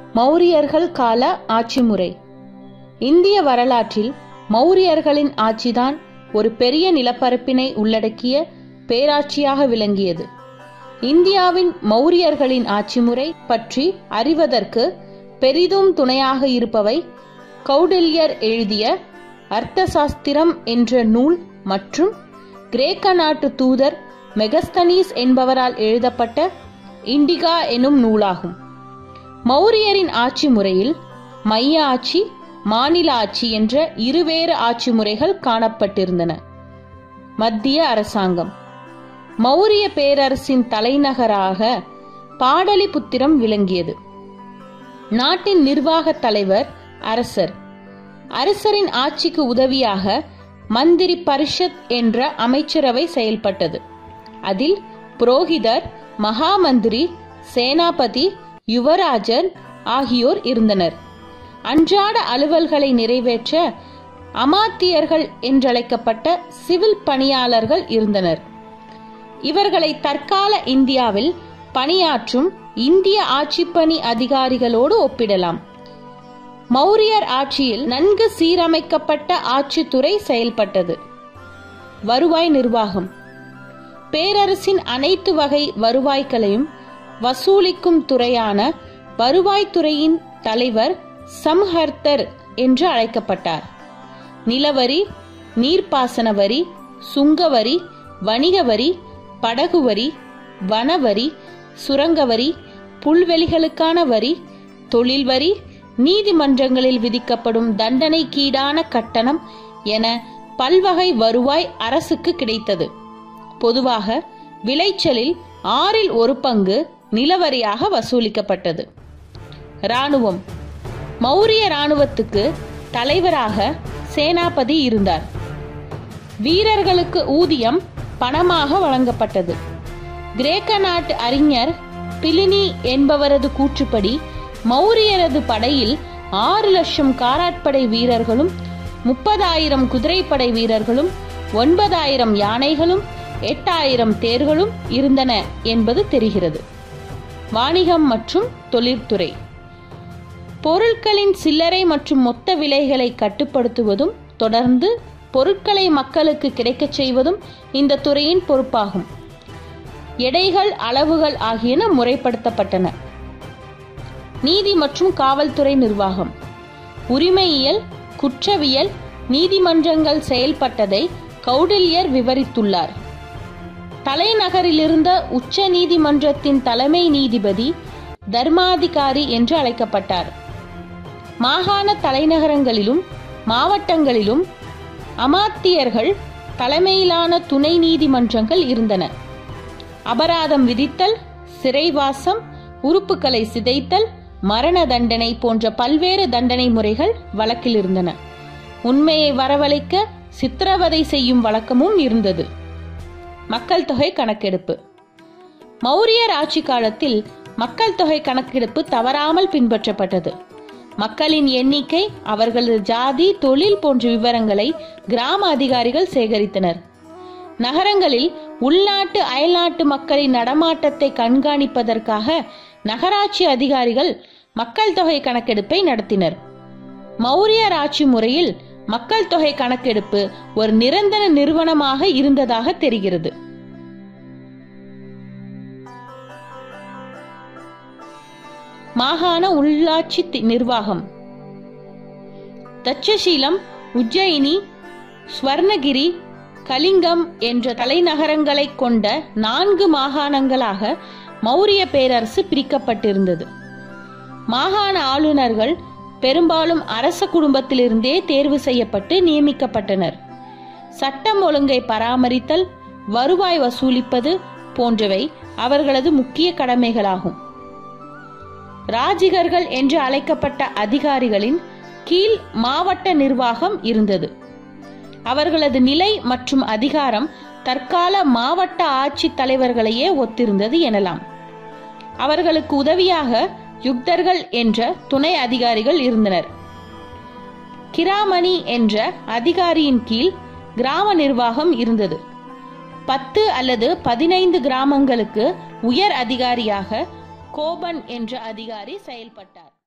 மௌரியர்கள் கால ஆட்சி முறை இந்திய வரலாற்றில் மௌரியர்களின் ஆட்சிதான் ஒரு பெரிய நிலப்பரப்பினை உள்ளடக்கிய பேராட்சியாக விளங்கியது இந்தியாவின் மௌரியர்களின் ஆட்சி முறை பற்றி அறிவதற்கு பெரிதும் துணையாக இருப்பவை கௌடில்யர் எழுதிய அர்த்தசாஸ்திரம் என்ற நூல் மற்றும் கிரேக்க நாட்டு தூதர் மெகஸ்தனீஸ் என்பவரால் எழுதப்பட்ட இண்டிகா எனும் நூலாகும் மௌரியரின் ஆட்சி முறையில் மைய ஆட்சி மாநில ஆட்சி என்ற இருவேறு ஆட்சி முறைகள் காணப்பட்டிருந்தன மத்திய அரசாங்கம் மௌரிய பேரரசின் தலைநகராக பாடலிபுத்திரம் விளங்கியது நாட்டின் நிர்வாக தலைவர் அரசர் அரசரின் ஆட்சிக்கு உதவியாக மந்திரி பரிஷத் என்ற அமைச்சரவை செயல்பட்டது அதில் புரோகிதர் மகாமந்திரி சேனாபதி யுவராஜன் ஆகியோர் இருந்தனர் அன்றாட அலுவல்களை நிறைவேற்ற அமாத்தியர்கள் என்றழைக்கப்பட்ட சிவில் பணியாளர்கள் இருந்தனர் இவர்களை தற்கால இந்தியாவில் பணியாற்றும் இந்திய ஆட்சிப்பணி அதிகாரிகளோடு ஒப்பிடலாம் மௌரியர் ஆட்சியில் நன்கு சீரமைக்கப்பட்ட ஆட்சித்துறை செயல்பட்டது வருவாய் நிர்வாகம் பேரரசின் அனைத்து வகை வருவாய்களையும் வசூலிக்கும் துறையான வருவாய்த்துறையின் தலைவர் சம்ஹர்த்தர் என்று அழைக்கப்பட்டார் நிலவரி நீர்ப்பாசன வரி சுங்கவரி வணிக வரி படகு வரி வனவரி சுரங்கவரி புல்வெளிகளுக்கான வரி தொழில் வரி நீதிமன்றங்களில் விதிக்கப்படும் தண்டனைக்கீடான கட்டணம் என பல்வகை வருவாய் அரசுக்கு கிடைத்தது பொதுவாக விளைச்சலில் ஆறில் ஒரு பங்கு நிலவரியாக வசூலிக்கப்பட்டது இராணுவம் மௌரிய இராணுவத்துக்கு தலைவராக சேனாபதி இருந்தார் வீரர்களுக்கு ஊதியம் பணமாக வழங்கப்பட்டது கிரேக்க நாட்டு அறிஞர் பிலினி என்பவரது கூற்றுப்படி மௌரியரது படையில் ஆறு லட்சம் காராட்படை வீரர்களும் முப்பதாயிரம் குதிரைப்படை வீரர்களும் ஒன்பதாயிரம் யானைகளும் எட்டாயிரம் தேர்களும் இருந்தன என்பது தெரிகிறது வாணிகம் மற்றும் தொழிற்துறை பொருட்களின் சில்லறை மற்றும் மொத்த விலைகளை கட்டுப்படுத்துவதும் தொடர்ந்து பொருட்களை மக்களுக்கு கிடைக்கச் செய்வதும் இந்த துறையின் பொறுப்பாகும் எடைகள் அளவுகள் ஆகியன முறைப்படுத்தப்பட்டன நீதி மற்றும் காவல்துறை நிர்வாகம் உரிமையியல் குற்றவியல் நீதிமன்றங்கள் செயல்பட்டதை கௌடில்யர் விவரித்துள்ளார் தலைநகரிலிருந்த உச்ச நீதிமன்றத்தின் தலைமை நீதிபதி தர்மாதிகாரி என்று அழைக்கப்பட்டார் மாகாண தலைநகரங்களிலும் மாவட்டங்களிலும் அமாத்தியர்கள் தலைமையிலான துணை நீதிமன்றங்கள் இருந்தன அபராதம் விதித்தல் சிறைவாசம் உறுப்புகளை சிதைத்தல் மரண தண்டனை போன்ற பல்வேறு தண்டனை முறைகள் வழக்கில் இருந்தன உண்மையை வரவழைக்க சித்திரவதை செய்யும் வழக்கமும் இருந்தது மக்கள் தொகை கணக்கெடுப்பு மௌரியர் ஆட்சி காலத்தில் மக்கள் தொகை கணக்கெடுப்பு தவறாமல் பின்பற்றப்பட்டது மக்களின் எண்ணிக்கை அவர்களது ஜாதி தொழில் போன்ற விவரங்களை கிராம அதிகாரிகள் சேகரித்தனர் நகரங்களில் உள்நாட்டு அயல்நாட்டு மக்களின் நடமாட்டத்தை கண்காணிப்பதற்காக நகராட்சி அதிகாரிகள் மக்கள் தொகை கணக்கெடுப்பை நடத்தினர் மௌரியர் ஆட்சி முறையில் மக்கள் தொகை கணக்கெடுப்பு ஒரு நிரந்தர நிறுவனமாக இருந்ததாக தெரிகிறது மாகாண உள்ளாட்சி தி- நிர்வாகம் தட்சசீலம் உஜ்ஜயினி ஸ்வர்ணகிரி கலிங்கம் என்ற தலைநகரங்களை கொண்ட நான்கு மாகாணங்களாக மௌரிய பேரரசு பிரிக்கப்பட்டிருந்தது மாகாண ஆளுநர்கள் பெரும்பாலும் அரச குடும்பத்திலிருந்தே தேர்வு செய்யப்பட்டு நியமிக்கப்பட்டனர் சட்டம் ஒழுங்கை பராமரித்தல் வருவாய் வசூலிப்பது போன்றவை அவர்களது முக்கிய கடமைகளாகும் ராஜிகர்கள் என்று அழைக்கப்பட்ட அதிகாரிகளின் கீழ் மாவட்ட நிர்வாகம் இருந்தது அவர்களது நிலை மற்றும் அதிகாரம் தற்கால மாவட்ட ஆட்சித் தலைவர்களையே ஒத்திருந்தது எனலாம் அவர்களுக்கு உதவியாக யுக்தர்கள் என்ற துணை அதிகாரிகள் இருந்தனர் கிராமணி என்ற அதிகாரியின் கீழ் கிராம நிர்வாகம் இருந்தது பத்து அல்லது பதினைந்து கிராமங்களுக்கு உயர் அதிகாரியாக கோபன் என்ற அதிகாரி செயல்பட்டார்